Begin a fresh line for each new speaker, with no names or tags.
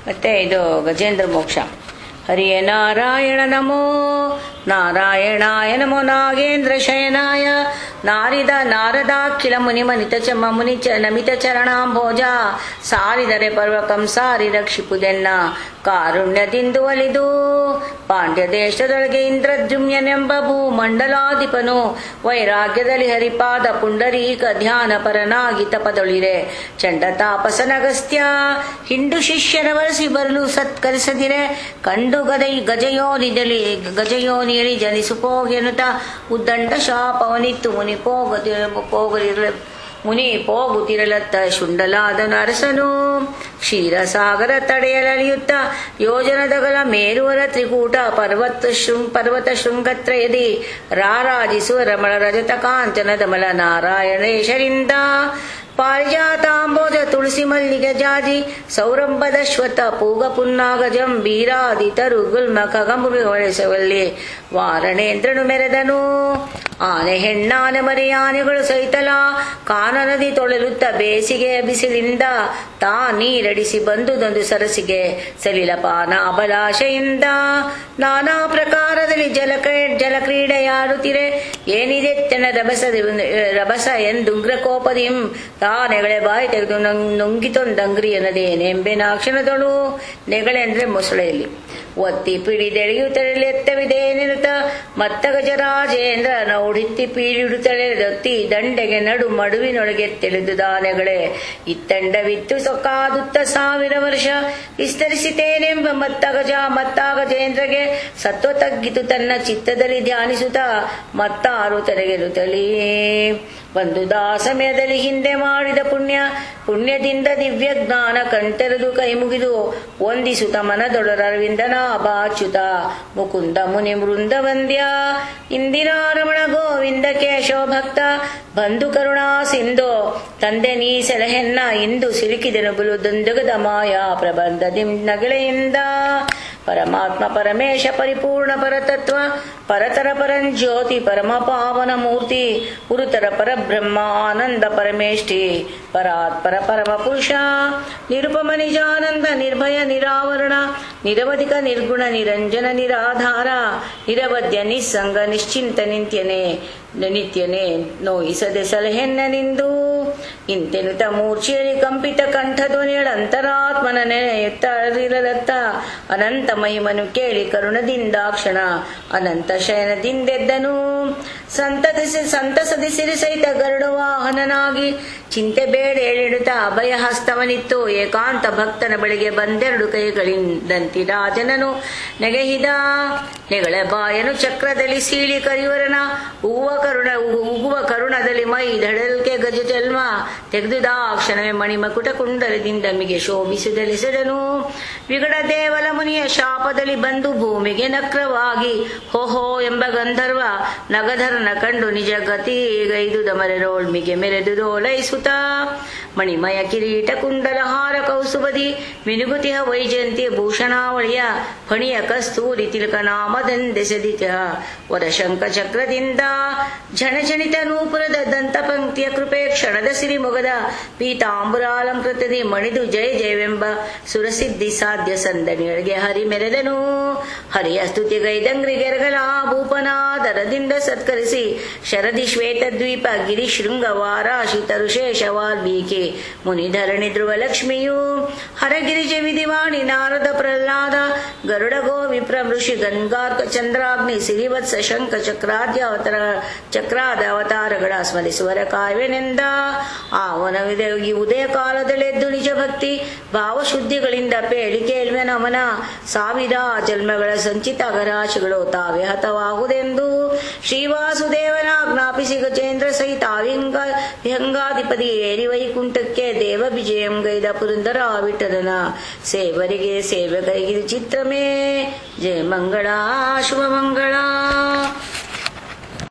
ಮತ್ತೆ ಇದು ಗಜೇಂದ್ರ ಮೋಕ್ಷ ಹರಿಯೇ ನಾರಾಯಣ ನಮೋ ನಾರಾಯಣಾಯ ನಮೋ ನಾಗೇಂದ್ರ ಶಯನಾಯ ನಾರಿದ ನಾರದಾಖಿಲ ಮುನಿ ಮನಿತ ಚಮ ಮುನಿ ಚ ನಮಿತ ಚರಣಾಂಭೋಜ ಸಾರಿದರೆ ಪರ್ವಕಂ ಸಾರಿ ರಕ್ಷಿಪುದೆನ್ನ ಕಾರುಣ್ಯದಿಂದು ಒಲಿದು ಪಾಂಡ್ಯ ದೇಶದೊಳಗೆ ಇಂದ್ರದ್ಯುಮ್ಯನೆಂಬ ಭೂಮಂಡಲಾಧಿಪನು ವೈರಾಗ್ಯದಲ್ಲಿ ಹರಿಪಾದ ಪುಂಡರೀಕ ಧ್ಯಾನ ಪರನಾಗಿ ತಪದೊಳಿರೆ ಚಂಡ ತಾಪಸನಗಸ್ತ್ಯ ಹಿಂಡು ಶಿಷ್ಯರ ವರಸಿ ಬರಲು ಸತ್ಕರಿಸದಿರೆ ಕಂಡು ಗದೈ ಗಜಯೋನಿದಲ್ಲಿ ಗಜಯೋನಿಯಲಿ ಜನಿಸು ಪೋಗೆನುತ ಉದ್ದಂಡ ಶಾಪವನಿತ್ತು ಮುನಿ ಪೋಗತಿ ಪೋಗಲಿರ ಮುನಿ ಪೋಗುತ್ತಿರಲತ್ತ ಶುಂಡಲಾದನು ಅರಸನು ಕ್ಷೀರಸಾಗರ ತಡೆಯಲಳಿಯುತ್ತ ಯೋಜನದಗಲ ಮೇರುವರ ತ್ರಿಕೂಟ ಪರ್ವತ ಶೃಂ ಪರ್ವತ ಶೃಂಗತ್ರಯದಿ ರಾರಾಜಿಸುವ ರಮಣ ರಜತ ಕಾಂಚನ ದಮಲ ನಾರಾಯಣೇಶರಿಂದ ಪಾರಿಜಾತಾಂಬೋಜ ತುಳಸಿ ಮಲ್ಲಿಗೆ ಜಾಜಿ ಸೌರಂಭದ ಶ್ವತ ಪೂಗ ಪುನ್ನಾಗಜಂ ಬೀರಾದಿ ತರು ಗುಲ್ಮ ಖಗಮುಳಿಸವಲ್ಲಿ ವಾರಣೇಂದ್ರನು ಮೆರೆದನು ಆನೆ ಹೆಣ್ಣಾನೆ ಮರಿಯಾನೆಗಳು ಸೈತಲ ಕಾನನದಿ ತೊಳೆಲುತ್ತ ಬೇಸಿಗೆಯ ಬಿಸಿಲಿಂದ ತಾ ನೀರಡಿಸಿ ಬಂದುದೊಂದು ಸರಸಿಗೆ ಸಲಿಲ ಪಾನ ಅಬಲಾಶೆಯಿಂದ ನಾನಾ ಪ್ರಕಾರದಲ್ಲಿ ಜಲಕ ಜಲಕ್ರೀಡೆಯಾಡುತ್ತಿರೆ ಏನಿದೆತ್ತನ ರಭಸ ರಭಸ ಎಂದುಗ್ರ ಕೋಪದಿಂ ತಾನೆಗಳೆ ಬಾಯಿ ತೆಗೆದು ನುಂಗಿತೊಂದಂಗ್ರಿಯನದೇನೆಂಬೆನಾಕ್ಷಣದಳು ನೆಗಳೆಂದ್ರೆ ಮೊಸಳೆಯಲ್ಲಿ ಒತ್ತಿ ಪಿಡಿದೆಳೆಯುತ್ತಲೆತ್ತವಿದೇನೆನುತ ಮತ್ತ ಗಜರಾಜೇಂದ್ರ ನೌಡಿತ್ತಿ ಪೀಡಿಡುತ್ತಲೆದೊತ್ತಿ ದಂಡೆಗೆ ನಡು ಮಡುವಿನೊಳಗೆ ತೆಳೆದು ದಾನೆಗಳೇ ಇತ್ತಂಡವಿತ್ತು ಸೊಕ್ಕಾದುತ್ತ ಸಾವಿರ ವರ್ಷ ವಿಸ್ತರಿಸಿತೇನೆಂಬ ಮತ್ತ ಗಜ ಮತ್ತ ಗಜೇಂದ್ರಗೆ ಸತ್ವ ತಗ್ಗಿತು ತನ್ನ ಚಿತ್ತದಲ್ಲಿ ಧ್ಯಾನಿಸುತ್ತ ಮತ್ತಾರು ತೆರೆಗೆರುತ್ತಲೇ ಒಂದು ದಾಸಮಯದಲ್ಲಿ ಹಿಂದೆ ಮಾಡಿದ ಪುಣ್ಯ ಪುಣ್ಯದಿಂದ ದಿವ್ಯ ಜ್ಞಾನ ಕಣ್ತೆರೆದು ಕೈ ಮುಗಿದು ವಂದಿಸುತ್ತ ಮನದೊಳರವಿಂದನ ಅಬಾಚ್ಯುತ ಮುಕುಂದ ಮುನಿ ವೃಂದ ವಂದ್ಯ ಇಂದಿರಾ ರಮಣ ಗೋವಿಂದ ಕೇಶವ ಭಕ್ತ ಬಂಧು ಕರುಣಾ ಸಿಂಧೋ ತಂದೆ ನೀ ಸೆಲಹೆನ್ನ ಇಂದು ಸಿಲುಕಿದೆನು ಬಲು ದಂದಗದ ಮಾಯಾ ಪ್ರಬಂಧದಿಂ ನಗಳೆಯಿಂದ ಪರಮಾತ್ಮ ಪರಮೇಶ ಪರಿಪೂರ್ಣ ಪರತತ್ವ ಪರತರ ಪರಂಜ್ಯೋತಿ ಪರಮ ಪಾವನ ಮೂರ್ತಿ ಗುರುತರ ಪರಬ್ರಹ್ಮ ಆನಂದ ಪರಮೇಷ್ಠಿ ಪರಾತ್ಪರ ಪರಮ ಪುರುಷ ನಿರುಪಮ ನಿಜಾನಂದ ನಿರ್ಭಯ ನಿರಾವರಣ ನಿರವಧಿಕ ನಿರ್ಗುಣ ನಿರಂಜನ ನಿರಾಧಾರ ನಿರವಧ್ಯ ನಿಸ್ಸಂಗ ನಿಶ್ಚಿಂತ ನಿಂತ್ಯನೆ ನಿತ್ಯನೆ ನೋಯಿಸದೆ ಸಲಹೆನ್ನ ನಿಂದು ಇಂತೆನುತ ಮೂರ್ಛೆಯಲ್ಲಿ ಕಂಪಿತ ಕಂಠಧ್ವನಿಯಳ ಅಂತರಾತ್ಮನ ನೆನೆಯುತ್ತರಿರಲತ್ತ ಅನಂತ ಮಹಿಮನು ಕೇಳಿ ಕರುಣದಿಂದಾಕ್ಷಣ ಅನಂತ ಶಯನದಿಂದೆದ್ದನು ಸಂತತಿಸಿ ಸಂತಸದಿ ಸಿರಿಸಹಿತ ಗರುಡ ವಾಹನನಾಗಿ ಚಿಂತೆ ಬೇಡ ಹೇಳಿಡುತ್ತ ಅಭಯ ಹಸ್ತವನಿತ್ತು ಏಕಾಂತ ಭಕ್ತನ ಬಳಿಗೆ ಬಂದೆರಡು ಕೈಗಳಿಂದಂತಿ ರಾಜನನು ನೆಗೆಹಿದ ನೆಗಳ ಬಾಯನು ಚಕ್ರದಲ್ಲಿ ಸೀಳಿ ಕರಿವರನ ಹೂವ ಕರುಣ ಉಗುವ ಕರುಣದಲ್ಲಿ ಮೈ ಧಡಲ್ಕೆ ಗಜ ಜನ್ಮ ತೆಗೆದುದಾಕ್ಷಣವೇ ಮಣಿಮಕುಟ ಕುಂಡಲದಿಂದ ಮಿಗೆ ಶೋಭಿಸಿದಲಿಸಿದನು ವಿಗಡ ದೇವಲ ಮುನಿಯ ಶಾಪದಲ್ಲಿ ಬಂದು ಭೂಮಿಗೆ ನಕ್ರವಾಗಿ ಹೋಹೋ ಎಂಬ ಗಂಧರ್ವ ನಗಧರನ ಕಂಡು ನಿಜ ಗತಿ ಗೈದುದ ಮರೆರೋಳ್ಮಿಗೆ ಮೆರೆದು ದೋಲೈಸುತ್ತ ಮಣಿಮಯ ಕಿರೀಟ ಕುಂಡಲ ಹಾರ ಕೌಸುಬದಿ ಮಿನುಗುತಿಹ ವೈಜಯಂತಿ ಭೂಷಣಾವಳಿಯ ಫಣಿಯ ಕಸ್ತೂರಿ ತಿಲಕ ನಾಮದಂದೆಸೆದಿತ ವರಶಂಕ ಚಕ್ರದಿಂದ ಝಣಝಣಿತ ನೂಪುರದ ದಂತ ಪಂಕ್ತಿಯ ಕೃಪೆ ಕ್ಷಣದ ಸಿರಿ ಮೊಗದ ಪೀತಾಂಬುರಾಲಂಕೃತದಿ ಮಣಿದು ಜಯ ಜಯವೆಂಬ ಸುರಸಿದ್ಧಿ ಸಾಧ್ಯ ಸಂದಣಿಗಳಿಗೆ ಹರಿ ಮೆರೆದನು ಹರಿಯ ಸ್ತುತಿ ಗೈದಂಗ್ರಿಗೆರಗಲ ಭೂಪನಾದರದಿಂದ ಸತ್ಕರಿಸಿ ಶರದಿ ಶ್ವೇತ ದ್ವೀಪ ಗಿರಿ ಶೃಂಗವಾರ ಶಿತರುಶೇಷ ವಾಲ್ಮೀಕಿ ಮುನಿಧರಣಿ ಧ್ರುವ ಲಕ್ಷ್ಮಿಯು ಹರಗಿರಿಜ ವಿಧಿವಾಣಿ ನಾರದ ಪ್ರಹ್ಲಾದ ಗರುಡ ಗೋ ವಿಪ್ರ ಋಷಿ ಗಂಗಾರ್ಕ ಚಂದ್ರಾಗ್ನಿ ಸಿರಿವತ್ಸ ಶಂಕ ಚಕ್ರಾದ್ಯ ಅವತಾರ ಚಕ್ರಾದ ಅವತಾರಗಳ ಸ್ಮರಿಸುವರ ಕಾವ್ಯನೆಂದ ಆವನವಿದ ಈ ಉದಯ ಕಾಲದಲ್ಲೆದ್ದು ನಿಜ ಭಕ್ತಿ ಭಾವಶುದ್ಧಿಗಳಿಂದ ಪೇಳಿ ಕೇಳ್ವೆನವನ ಸಾವಿರ ಜನ್ಮಗಳ ಸಂಚಿತ ಅಗರಾಶಿಗಳು ತಾವೇ ಹತವಾಗುವುದೆಂದು ಶ್ರೀವಾಸುದೇವನ ಜ್ಞಾಪಿಸಿ ಗಜೇಂದ್ರ ಸಹಿತ ವಿಹಂಗ ವಿಹಂಗಾಧಿಪತಿ ಏರಿ ವೈಕುಂಠಕ್ಕೆ ದೇವ ವಿಜಯಂ ಗೈದ ಪುರಂದರ ವಿಠಲನ ಸೇವರಿಗೆ ಸೇವಕರಿಗೆ ಚಿತ್ರಮೇ ಜಯ ಮಂಗಳ ಶುಭ ಮಂಗಳ